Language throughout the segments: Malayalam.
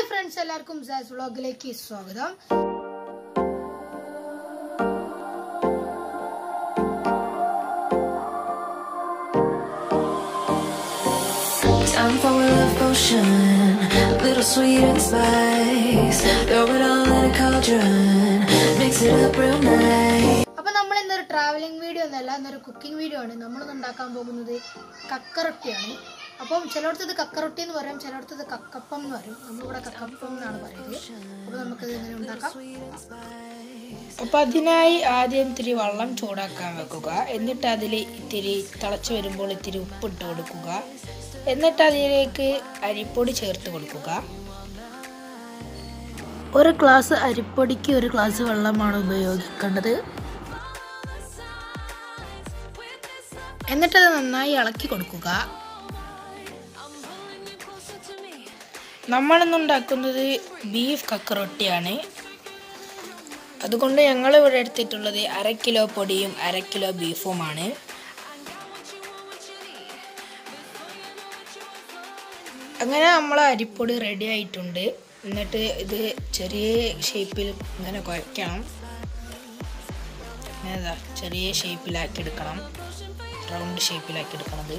ഫ്രണ്ട്സ് എല്ലാവർക്കും സാസ് വ്ളോഗിലേക്ക് സ്വാഗതം Time for a love potion, little sweet and spice. Throw it all in a cauldron, mix it up real nice. അപ്പൊ നമ്മൾ ഇന്നൊരു ട്രാവലിംഗ് വീഡിയോ ഒന്നല്ല ഇന്നൊരു കുക്കിംഗ് വീഡിയോ ആണ് നമ്മൾ ഉണ്ടാക്കാൻ പോകുന്നത് കക്കറൊട്ടിയാണ് അപ്പം ചിലയിടത്ത് ഇത് കക്കറൊട്ടി എന്ന് പറയും ചിലയിടത്ത് ഇത് കക്കപ്പം എന്ന് പറയും നമ്മളിവിടെ കക്കപ്പം എന്നാണ് പറയുന്നത് അപ്പൊ നമുക്കിത് എങ്ങനെ ഉണ്ടാക്കാം അപ്പൊ അതിനായി ആദ്യം ഇത്തിരി വെള്ളം ചൂടാക്കാൻ വെക്കുക എന്നിട്ട് അതിൽ ഇത്തിരി തിളച്ച് വരുമ്പോൾ ഇത്തിരി ഉപ്പിട്ട് കൊടുക്കുക എന്നിട്ട് അതിലേക്ക് അരിപ്പൊടി ചേർത്ത് കൊടുക്കുക ഒരു ഗ്ലാസ് അരിപ്പൊടിക്ക് ഒരു ഗ്ലാസ് വെള്ളമാണ് ഉപയോഗിക്കേണ്ടത് എന്നിട്ടത് നന്നായി ഇളക്കി കൊടുക്കുക നമ്മളിന്നുണ്ടാക്കുന്നത് ബീഫ് കക്കറൊട്ടിയാണ് അതുകൊണ്ട് ഞങ്ങൾ ഇവിടെ എടുത്തിട്ടുള്ളത് അര കിലോ പൊടിയും അര കിലോ ബീഫുമാണ് അങ്ങനെ നമ്മൾ അരിപ്പൊടി റെഡി ആയിട്ടുണ്ട് എന്നിട്ട് ഇത് ചെറിയ ഷേപ്പിൽ ഇങ്ങനെ കുഴയ്ക്കണം ഇങ്ങനെ ദാ ചെറിയ ഷേപ്പിലാക്കി എടുക്കണം റൗണ്ട് ഷേപ്പിലാക്കി എടുക്കണത്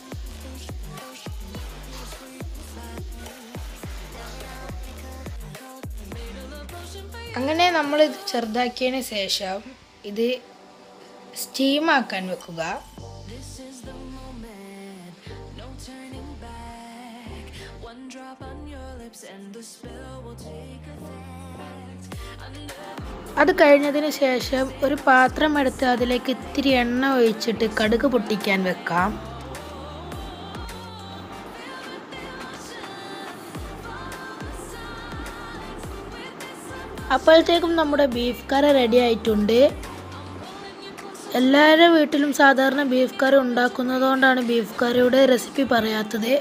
അങ്ങനെ നമ്മൾ ഇത് ചെറുതാക്കിയതിന് ശേഷം ഇത് സ്റ്റീമാക്കാൻ വെക്കുക One drop on your lips and the spell will take effect. അത് കഴിഞ്ഞതിന് ശേഷം ഒരു പാത്രം എടുത്ത് അതിലേക്ക് ഇത്തിരി എണ്ണ ഒഴിച്ചിട്ട് കടുക് പൊട്ടിക്കാൻ വെക്കാം അപ്പോഴത്തേക്കും നമ്മുടെ ബീഫ് കറി റെഡി ആയിട്ടുണ്ട് എല്ലാവരുടെ വീട്ടിലും സാധാരണ ബീഫ് കറി ഉണ്ടാക്കുന്നതുകൊണ്ടാണ് ബീഫ് കറിയുടെ റെസിപ്പി പറയാത്തത്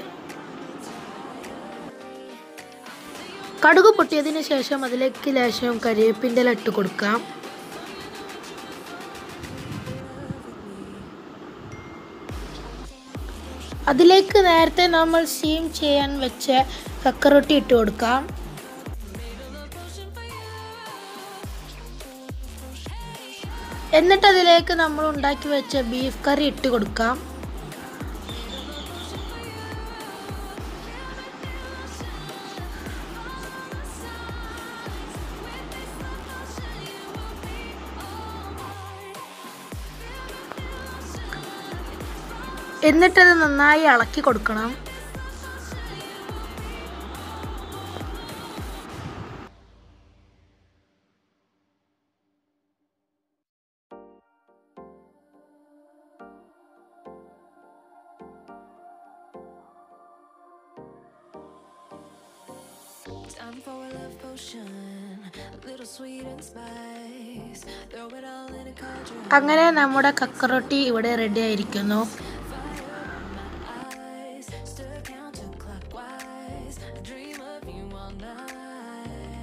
കടുക് പൊട്ടിയതിന് ശേഷം അതിലേക്ക് ലേശം കരിവേപ്പിൻ്റെ ഇല ഇട്ട് കൊടുക്കാം അതിലേക്ക് നേരത്തെ നമ്മൾ സ്റ്റീം ചെയ്യാൻ വെച്ച കക്കറൊട്ടി ഇട്ട് കൊടുക്കാം എന്നിട്ട് അതിലേക്ക് നമ്മൾ ഉണ്ടാക്കി വെച്ച ബീഫ് കറി ഇട്ട് കൊടുക്കാം എന്നിട്ടത് നന്നായി ഇളക്കി കൊടുക്കണം Time for a love potion, little sweet and spice. Throw it all in a cauldron. അങ്ങനെ നമ്മുടെ കക്കറൊട്ടി ഇവിടെ റെഡി ആയിരിക്കുന്നു eyes, stir counterclockwise. I dream of you all night.